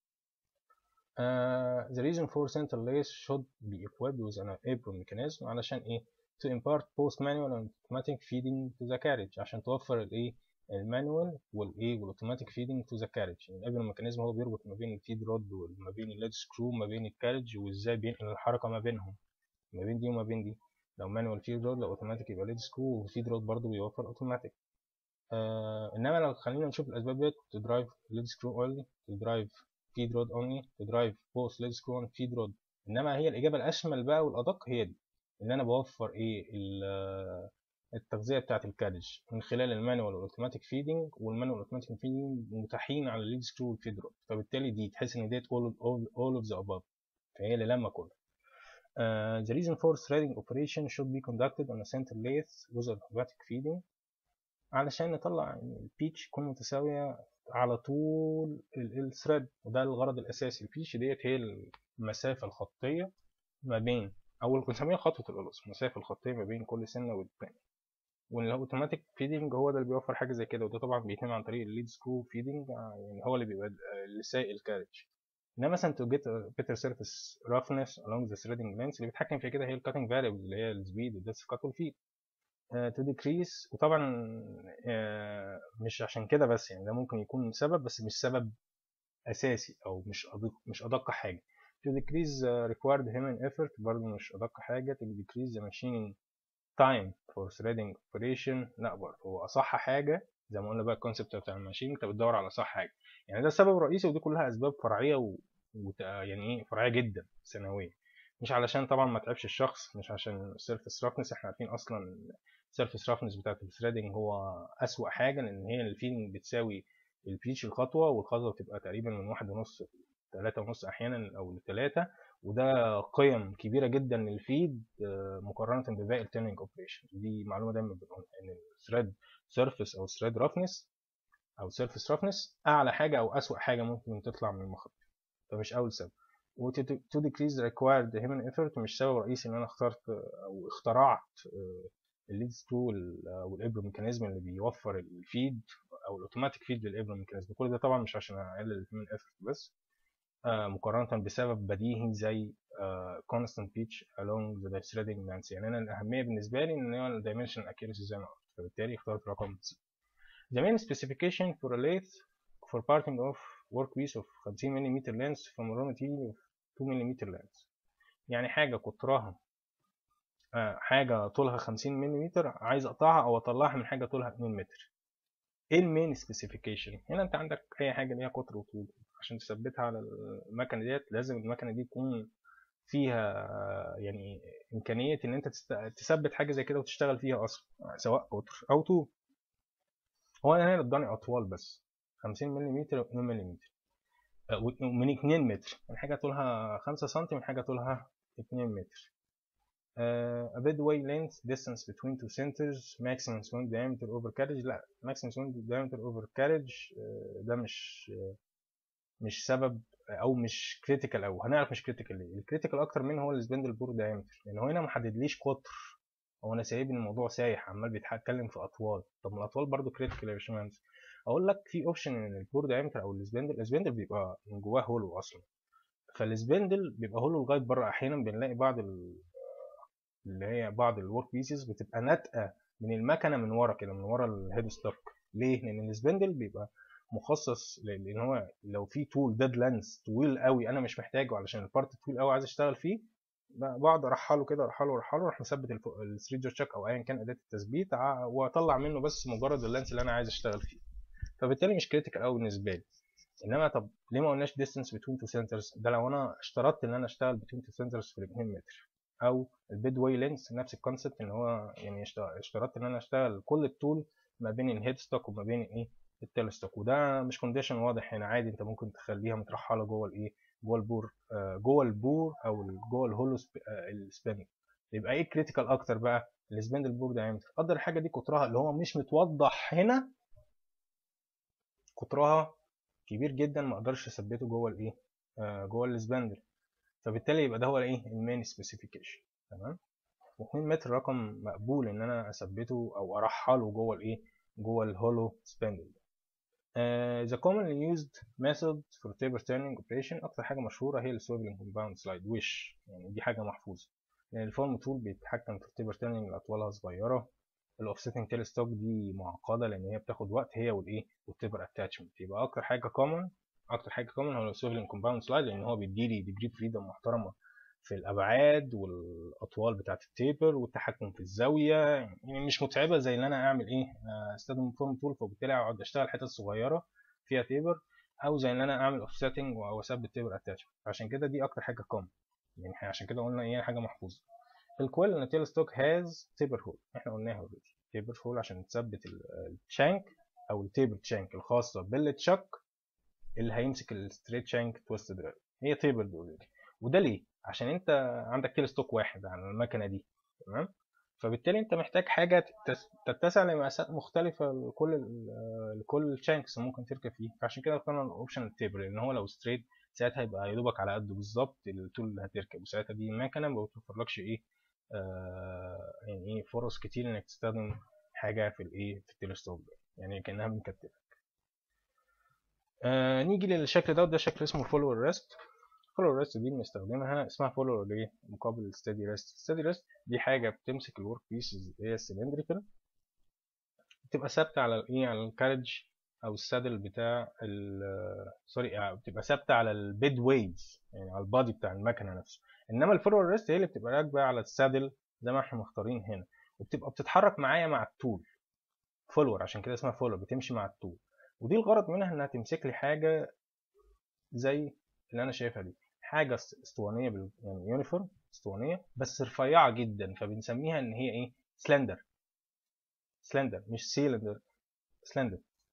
uh, the reason for center lace should be equipped with an apron mechanism علشان ايه to impart both manual and automatic feeding to the carriage عشان توفر الايه المانوال والايه والاوتوماتيك فيدنج تو ذا كارج الابر ميكانيزم هو بيربط ما بين الفيد رود وما بين الليد سكرو ما بين الكارج وازاي بينقل الحركه ما بينهم ما بين دي وما بين دي لو مانوال فيد رود لو اوتوماتيك يبقى ليد سكرو والفيد رود برضه بيوفر اوتوماتيك آه انما لو خلينا نشوف الاسباب ديت تو درايف ليد سكرو اونلي تو درايف فيد رود اونلي تو درايف بوث ليد سكرو اند فيد رود انما هي الاجابه الاشمل بقى والادق هي دي ان انا بوفر ايه التغذيه بتاعه الكارج من خلال المانوال والاوتوماتيك فيدنج والمانوال والاوتوماتيك فيدنج متاحين على الليد سكرو والفيد رود فبالتالي دي تحس ان ديت all, all, all of the above فهي اللي لما كله Uh, the reason for threading operation should be conducted on a center lathe with automatic feeding علشان نطلع البيتش تكون متساوية على طول الثريد وده الغرض الأساسي البيتش ديت هي المسافة الخطية ما بين أو بنسميها خطوة القلص المسافة الخطية ما بين كل سنة والتانية والاوتوماتيك فيدنج هو ده اللي بيوفر حاجة زي كده وده طبعا بيتم عن طريق الليد سكرو فيدنج يعني هو اللي بيبقى اللي سايق الكارج انما مثلا to get a better surface roughness along the threading length اللي بيتحكم في كده هي الكاتنج variable اللي هي السبيد والديس كات والفيد uh, to decrease وطبعا uh, مش عشان كده بس يعني ده ممكن يكون سبب بس مش سبب اساسي او مش أدق مش ادق حاجه to decrease uh, required human effort برضه مش ادق حاجه to decrease the machining time for threading operation لا برضه هو اصح حاجه زي ما قلنا بقى الكونسيبت بتاع الماشين انت بتدور على صح حاجه يعني ده السبب الرئيسي ودي كلها اسباب فرعيه و... وت... يعني ايه فرعيه جدا ثانويه مش علشان طبعا ما تعبش الشخص مش عشان السيرفيس رافنس احنا عارفين اصلا السيرفيس رافنس بتاعت الثريدنج هو اسوأ حاجه لان هي الفيدنج بتساوي البيتش الخطوه والخطوه بتبقى تقريبا من واحد ونص تلاتة ونص احيانا او لتلاتة وده قيم كبيره جدا للفيد مقارنه بباقي التيرنينج اوبريشن دي معلومه دايما بنقولها ان الثريد سيرفيس او ثريد رافنس او سيرفيس رافنس اعلى حاجه او اسوأ حاجه ممكن تطلع من المخطط فمش اول سبب و to decrease the required human effort مش سبب رئيسي ان انا اخترت او اخترعت الليد سكرو والابر ميكانيزم اللي بيوفر الفيد او الاوتوماتيك فيد للابر ميكانيزم كل ده طبعا مش عشان اقلل الهيومن effort بس مقارنه بسبب بديهي زي constant pitch along the threading length يعني انا الاهميه بالنسبه لي ان هو الدايمنشن accuracy زي ما قلت فبالتالي اخترت رقم C. The main specification for a lathe for parting of workpiece of 50 mm length from raw material of 2 mm length يعني حاجة قطرها حاجة طولها 50 ملم عايز اقطعها او اطلعها من حاجة طولها 2 متر ايه المين سبيسيفيكيشن هنا انت عندك اي حاجة ليها قطر وطول عشان تثبتها على المكنة ديت لازم المكنة دي تكون فيها يعني امكانيه ان انت تثبت حاجه زي كده وتشتغل فيها اصلا سواء قطر او طول هو انا هنا اداني اطوال بس 50 ملم و2 ملم من 2 متر من حاجه طولها 5 سم من حاجه طولها 2 متر uh, a bedway length distance between two centers maximum swing diameter over carriage لا maximum swing diameter over carriage uh, ده مش uh, مش سبب او مش كريتيكال او هنعرف مش كريتيكال ليه الكريتيكال اكتر منه هو السبندل بور دايمتر لان هو هنا ما حددليش قطر هو انا سايب الموضوع سايح عمال بيتكلم في اطوال طب ما الاطوال برضو كريتيكال يا باشمهندس اقول لك في اوبشن ان البور دايمتر او السبندل السبندل بيبقى من جواه هولو اصلا فالسبندل بيبقى هولو لغايه بره احيانا بنلاقي بعض ال... اللي هي بعض الورك بيسز بتبقى ناتقه من المكنه من ورا كده من ورا الهيد ستوك ليه لان السبندل بيبقى مخصص لان هو لو في تول ديد لانس طويل قوي انا مش محتاجه علشان البارت طويل قوي عايز اشتغل فيه بقعد ارحله كده ارحله ارحله اروح مثبت الثري تشيك او ايا كان اداه التثبيت واطلع منه بس مجرد اللانس اللي انا عايز اشتغل فيه فبالتالي مش كريتيكال قوي بالنسبه لي انما طب ليه ما قلناش distance between two centers ده لو انا اشترطت ان انا اشتغل between two centers في 2 متر او البيد واي لينس نفس الكونسبت ان هو يعني اشترطت ان انا اشتغل كل الطول ما بين الهيد ستوك وما بين ايه التيل ستوك وده مش كونديشن واضح هنا عادي انت ممكن تخليها مترحله جوه الايه جوه البور جوه البور او جوه الهولو السبندل يبقى ايه كريتيكال اكتر بقى السبندل بور دايمتر قدر الحاجه دي قطرها اللي هو مش متوضح هنا قطرها كبير جدا ما اقدرش اثبته جوه الايه آه جوه السبندل فبالتالي يبقى ده هو الايه المين سبيسيفيكيشن تمام و2 متر رقم مقبول ان انا اثبته او ارحله جوه الايه جوه الهولو سبندل Uh, the commonly used method for taper turning operation أكتر حاجة مشهورة هي السويفلينج compound slide وش يعني دي حاجة محفوظة لأن الفورم تول بيتحكم في التيبر تيرنينج اللي أطوالها صغيرة الأوفستنج تيل ستوك دي معقدة لأن هي بتاخد وقت هي والإيه والتيبر اتاتشمنت يبقى أكتر حاجة common أكتر حاجة common هو السويفلينج compound slide لأن هو بيديلي degree فريدم محترمة في الابعاد والاطوال بتاعه التيبر والتحكم في الزاويه يعني مش متعبه زي ان انا اعمل ايه استخدم فورم تول فبالتالي اقعد اشتغل حتت صغيره فيها تيبر او زي ان انا اعمل اوفسيتنج او اثبت تيبر اتاتشمنت عشان كده دي اكتر حاجه كوم يعني عشان كده قلنا ايه حاجه محفوظه الكويل ان تيل ستوك هاز تيبر هول احنا قلناها اوريدي تيبر هول عشان تثبت الشانك او التيبر شانك الخاصه بالتشك اللي هيمسك الستريت شانك تويست دريل هي تيبر اوريدي وده ليه عشان انت عندك تيل ستوك واحد على المكنه دي تمام فبالتالي انت محتاج حاجه تتسع لمقاسات مختلفه لكل لكل شانكس ممكن تركب فيه فعشان كده اخترنا الاوبشن التيبل لان هو لو ستريت ساعتها هيبقى يا دوبك على قده بالظبط الطول اللي هتركب وساعتها دي المكنه ما بتوفرلكش ايه آه يعني ايه فرص كتير انك تستخدم حاجه في الايه في التيل ستوك ده يعني كانها بنكتبك آه نيجي للشكل ده وده شكل اسمه فولور ريست فولو ريست دي بنستخدمها اسمها فولو ليه مقابل ستادي ريست ستادي ريست دي حاجه بتمسك الورك بيسز اللي هي السلندريكال بتبقى ثابته على الايه على الكارج او السادل بتاع ال سوري بتبقى ثابته على البيد ويز يعني على البادي بتاع المكنه نفسه انما الفولو ريست هي اللي بتبقى راكبه على السادل زي ما احنا مختارين هنا وبتبقى بتتحرك معايا مع التول فولور عشان كده اسمها فولور بتمشي مع التول ودي الغرض منها انها تمسك لي حاجه زي اللي انا شايفها دي حاجه اسطوانيه بال... يعني يونيفورم اسطوانيه بس رفيعه جدا فبنسميها ان هي ايه سلندر سلندر مش سيلندر سلندر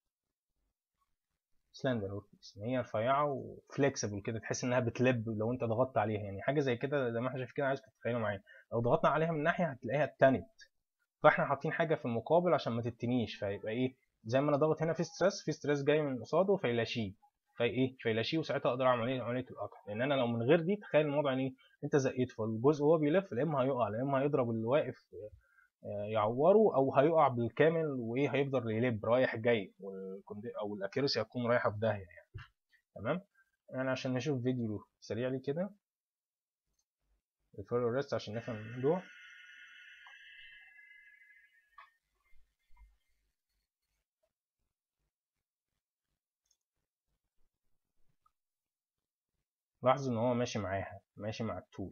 سلندر هي رفيعه وفليكسبل كده تحس انها بتلب لو انت ضغطت عليها يعني حاجه زي كده زي ما احنا شايفين كده عايزك تتخيلوا معايا لو ضغطنا عليها من ناحيه هتلاقيها اتنت فاحنا حاطين حاجه في المقابل عشان ما تتنيش فيبقى ايه زي ما انا ضاغط هنا في ستريس في ستريس جاي من قصاده فيلاشيه في ايه فيلاشيه وساعتها اقدر اعمل ايه عمليه القطع لان انا لو من غير دي تخيل الموضوع يعني انت زقيت فالجزء وهو بيلف يا اما هيقع يا اما هيضرب اللي واقف يعوره او هيقع بالكامل وايه هيفضل يلب رايح جاي او الاكيرسي هتكون رايحه في داهيه يعني تمام يعني عشان نشوف فيديو سريع ليه كده الفولو ريست عشان نفهم الموضوع لاحظوا ان هو ماشي معاها ماشي مع الطول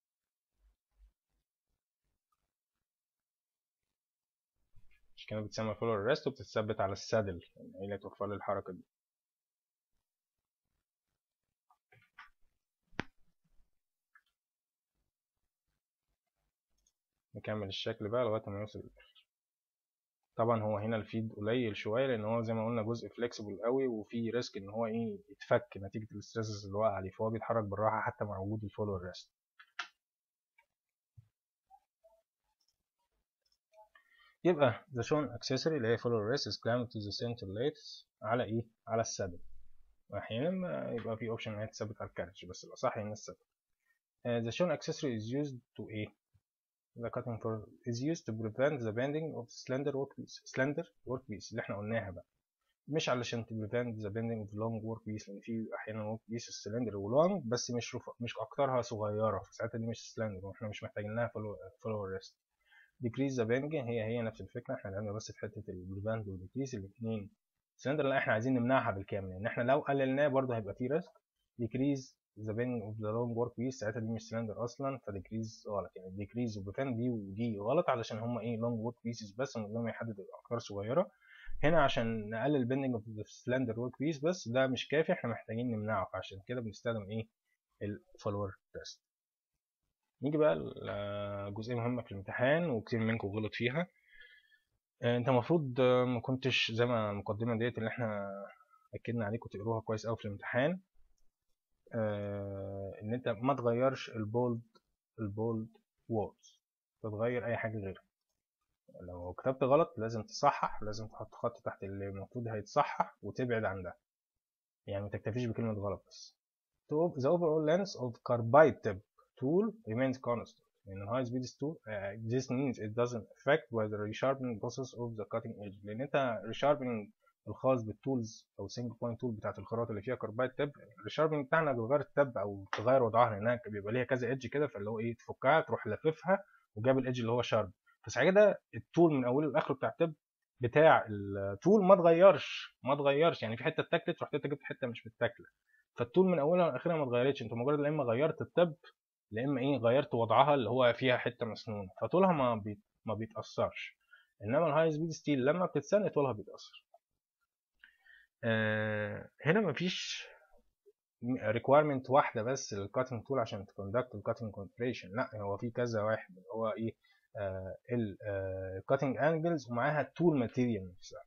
مش كده بتسمى فولور ريست وبتتثبت على السادل يعني هي اللي توفر لي الحركه دي نكمل الشكل بقى لغايه ما يوصل طبعا هو هنا الفيد قليل شويه لان هو زي ما قلنا جزء فليكسيبل قوي وفي ريسك ان هو ايه يتفك نتيجه الاسترسز اللي واقع عليه فهو بيتحرك بالراحه حتى مع وجود الفولو ريست يبقى the shown accessory اللي هي follow rest is clamped to the center lathe على ايه على السادل احيانا يبقى في اوبشن ان هي تثبت على الكارج بس الاصح هي الناس تثبت uh, the shown accessory is used to ايه the cutting for is used to prevent the bending of slender workpiece slender workpiece اللي احنا قلناها بقى مش علشان to prevent the bending of long workpiece لان في احيانا workpiece السلندر ولونج بس مش رف... مش اكترها صغيره فساعتها دي مش سلندر واحنا مش محتاجين لها follower rest decrease the bending هي هي نفس الفكره احنا لعبنا بس في حته ال prevent وال decrease الاثنين السلندر اللي احنا عايزين نمنعها بالكامل لان احنا لو قللناه برضه هيبقى فيه ريسك decrease the bending of the long work piece ساعتها دي مش سلندر اصلا فديكريز غلط يعني decrease وبريفنت دي ودي غلط علشان هما ايه long work pieces بس من غير ما يحدد الاقطار صغيره هنا عشان نقلل bending of the slender work piece بس ده مش كافي احنا محتاجين نمنعه فعشان كده بنستخدم ايه الفولور تيست نيجي بقى لجزئيه مهمه في الامتحان وكتير منكم غلط فيها انت المفروض ما كنتش زي ما المقدمه ديت اللي احنا اكدنا عليكم تقروها كويس قوي في الامتحان آه ان انت ما تغيرش البولد البولد ووردز تتغير اي حاجه غيرها لو كتبت غلط لازم تصحح لازم تحط خط تحت اللي المفروض هيتصحح وتبعد عن ده يعني ما تكتفيش بكلمه غلط بس the overall length of carbide tip tool remains constant in a high speed tool uh, this means it doesn't affect by the resharpening process of the cutting edge لان انت resharpening الخاص بالتولز او سنجل بوينت تول بتاعت الخراط اللي فيها كاربايد تب الريشاربنج بتاعنا بيغير التب او تغير وضعها لانها بيبقى ليها كذا ايدج كده فاللي هو ايه تفكها تروح لاففها وجاب الايدج اللي هو شارب فساعتها كده التول من اوله لاخره بتاع التب بتاع التول ما اتغيرش ما اتغيرش يعني في حته اتاكلت رحت انت جبت حته مش متاكله فالتول من اولها لاخرها ما اتغيرتش انت مجرد لا اما غيرت التب لا اما ايه غيرت وضعها اللي هو فيها حته مسنونه فطولها ما بي... ما بيتاثرش انما الهاي سبيد ستيل لما بتتسن طولها بيتاثر آه هنا مفيش requirement واحدة بس للكاتنج تول عشان تكوندكت الكاتنج كونتريشن لا هو في كذا واحد اللي هو ايه الكاتنج انجلز ومعاها التول ماتيريال نفسها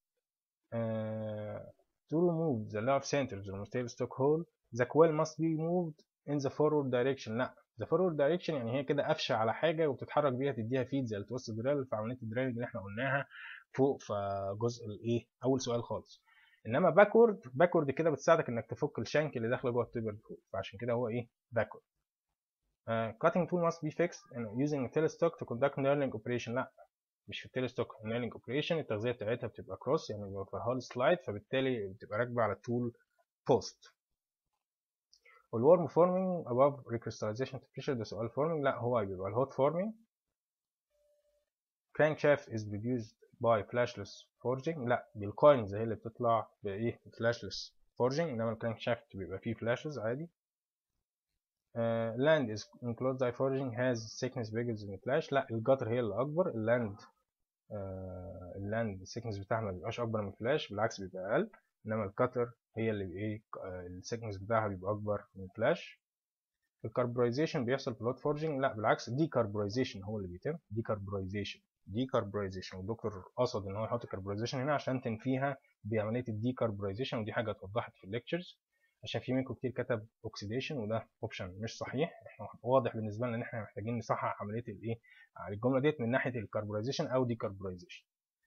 uh, to remove the large centers of the stock hole the coil must be moved in the forward direction لا the forward direction يعني هي كده قفشه على حاجه وبتتحرك بيها تديها فيد زي التوست دريل في عمليه الدريلنج اللي احنا قلناها فوق في جزء الايه اول سؤال خالص انما باكورد باكورد كده بتساعدك انك تفك الشانك اللي داخله جوه التيبر فوق فعشان كده هو ايه باكورد uh, cutting tool must be fixed and using a telestock to conduct knurling operation لا مش في التلستوك knurling operation التغذيه بتاعتها بتبقى كروس يعني بيبقى فيها هول سلايد فبالتالي بتبقى راكبه على التول بوست والورم فورمينج above recrystallization temperature ده سؤال فورمينج لا هو بيبقى الهوت فورمينج crankshaft is produced by flashless forging لا دي الكوينز هي اللي بتطلع بايه flashless forging انما الكرانك شافت بيبقى فيه فلاشز عادي uh, land is in closed die forging has thickness bigger than the flash لا الجتر هي اللي اكبر اللاند uh, اللاند الثيكنس بتاعها ما بيبقاش اكبر من الفلاش بالعكس بيبقى اقل انما الكتر هي اللي ايه الثيكنس بتاعها بيبقى اكبر من الفلاش الكربورايزيشن بيحصل في الهوت فورجنج لا بالعكس دي كربورايزيشن هو اللي بيتم دي كربورايزيشن دي كربورايزيشن والدكتور قصد ان هو يحط كربورايزيشن هنا عشان تنفيها بعمليه الدي كربورايزيشن ودي حاجه اتوضحت في الليكتشرز عشان في منكم كتير كتب اوكسيديشن وده اوبشن مش صحيح احنا واضح بالنسبه لنا ان احنا محتاجين نصحح عمليه الايه الجمله ديت من ناحيه الكربورايزيشن او دي كربورايزيشن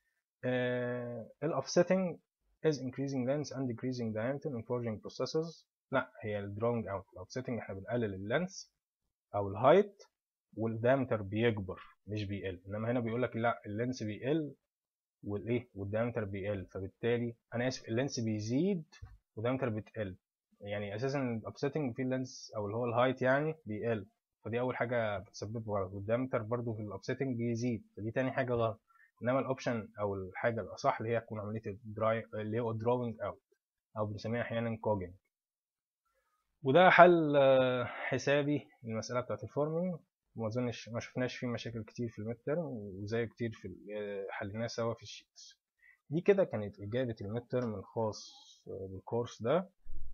الاوفسيتنج is increasing length and decreasing diameter in forging processes لا هي الدرونج اوت الاوفسيتنج احنا بنقلل اللينس او الهايت والدايمتر بيكبر مش بيقل انما هنا بيقول لك لا اللينس بيقل والايه والدايمتر بيقل فبالتالي انا اسف اللينس بيزيد والدايمتر بتقل يعني اساسا الابسيتنج في اللينس او اللي هو الهايت يعني بيقل فدي اول حاجه بتسبب غلط والدايمتر برضو في الابسيتنج بيزيد فدي تاني حاجه غلط انما الاوبشن او الحاجه الاصح اللي هي تكون عمليه الدراي اللي هو دروينج اوت او بنسميها احيانا كوجنج وده حل حسابي للمساله بتاعت الفورمينج وما اظنش ما شفناش فيه مشاكل كتير في الميد ترم وزي كتير في حليناه سوا في الشيتس دي كده كانت اجابه الميد ترم الخاص بالكورس ده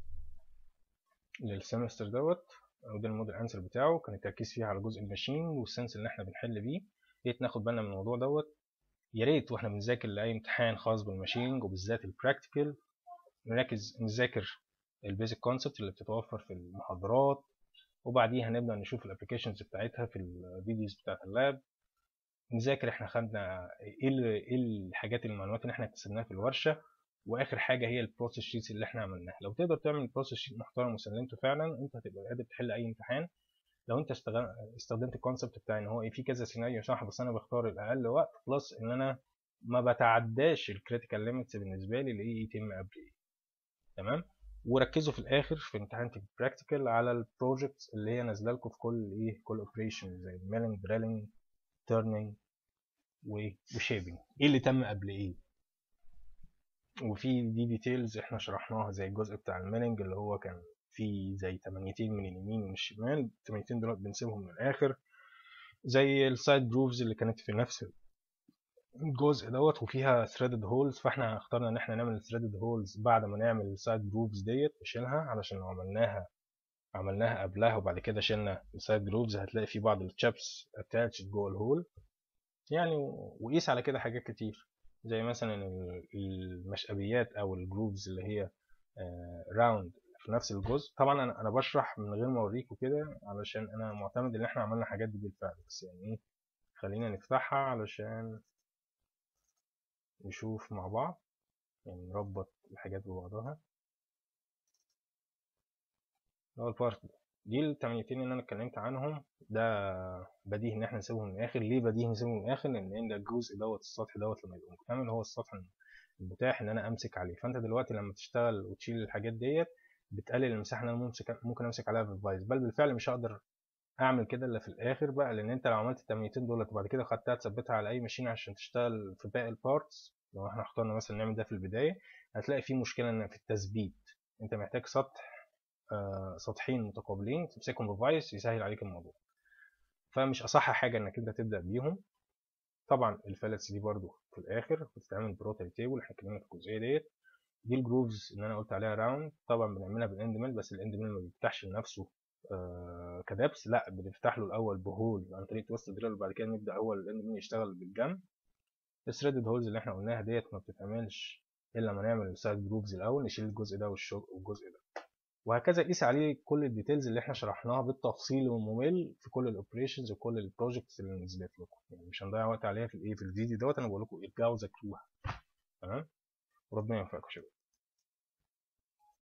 للسمستر دوت وده الموديل انسر بتاعه كان التركيز فيه على جزء الماشين والسنس اللي احنا بنحل بيه ريت ناخد بالنا من الموضوع دوت يا ريت واحنا بنذاكر لاي امتحان خاص بالماشينج وبالذات البراكتيكال نركز نذاكر البيزك كونسبت اللي بتتوفر في المحاضرات وبعديها نبدا نشوف الابلكيشنز بتاعتها في الفيديوز بتاعت اللاب نذاكر احنا خدنا ايه ايه الحاجات المعلومات اللي احنا اكتسبناها في الورشه واخر حاجه هي البروسيس شيتس اللي احنا عملناها لو تقدر تعمل بروسيس شيت محترم وسلمته فعلا انت هتبقى قادر تحل اي امتحان لو انت اشتغل استخدمت الكونسبت بتاع ان هو ايه في كذا سيناريو صح بس انا بختار الاقل وقت بلس ان انا ما بتعداش الكريتيكال ليميتس بالنسبه لي لايه يتم قبل ايه تمام وركزوا في الاخر في امتحان براكتيكال على البروجكتس اللي هي نازله لكم في كل ايه كل اوبريشن زي الميلنج دريلنج تيرنينج وشيبنج ايه اللي تم قبل ايه وفي دي ديتيلز احنا شرحناها زي الجزء بتاع الميلنج اللي هو كان فيه زي تمانيتين من اليمين ومن الشمال التمانيتين دول بنسيبهم من الاخر زي السايد جروفز اللي كانت في نفس الجزء دوت وفيها ثريدد هولز فاحنا اخترنا ان احنا نعمل ثريدد هولز بعد ما نعمل السايد جروفز ديت نشيلها علشان لو عملناها عملناها قبلها وبعد كده شلنا السايد جروفز هتلاقي في بعض التشابس اتاتشد جوه الهول يعني وقيس على كده حاجات كتير زي مثلا المشقبيات او الجروفز اللي هي راوند في نفس الجزء طبعا انا انا بشرح من غير ما اوريكم كده علشان انا معتمد ان احنا عملنا الحاجات دي بالفعل بس يعني ايه خلينا نفتحها علشان نشوف مع بعض يعني نربط الحاجات ببعضها ده البارت ده دي التمانيتين اللي انا اتكلمت عنهم ده بديهي ان احنا نسيبهم من الاخر ليه بديهي نسيبهم من الاخر لان ده الجزء دوت السطح دوت لما يبقى مكتمل هو السطح المتاح ان انا امسك عليه فانت دلوقتي لما تشتغل وتشيل الحاجات ديت بتقلل المساحه اللي انا ممكن ممكن امسك عليها في الفايز بل بالفعل مش هقدر اعمل كده الا في الاخر بقى لان انت لو عملت التمانيتين دولت وبعد كده خدتها تثبتها على اي ماشين عشان تشتغل في باقي البارتس لو احنا اخترنا مثلا نعمل ده في البدايه هتلاقي في مشكله ان في التثبيت انت محتاج سطح آه سطحين متقابلين تمسكهم بفايس يسهل عليك الموضوع فمش اصح حاجه انك انت تبدا بيهم طبعا الفلتس دي برضو في الاخر بتتعمل بروتري تيبل احنا اتكلمنا في الجزئيه ديت دي الجروفز اللي انا قلت عليها راوند طبعا بنعملها بالاند ميل بس الاند ميل ما بيفتحش لنفسه آه كدبس لا بنفتح له الاول بهول عن طريق توست دريل وبعد كده نبدا هو الاند ميل يشتغل بالجنب الثريدد هولز اللي احنا قلناها ديت ما بتتعملش الا لما نعمل السايد جروفز الاول نشيل الجزء ده والجزء ده وهكذا قيس عليه كل الديتيلز اللي احنا شرحناها بالتفصيل والممل في كل الاوبريشنز وكل البروجكتس اللي نزلت لكم يعني مش هنضيع وقت عليها في الايه في الفيديو دوت انا بقول لكم ارجعوا ذاكروها تمام وربنا يوفقكم شباب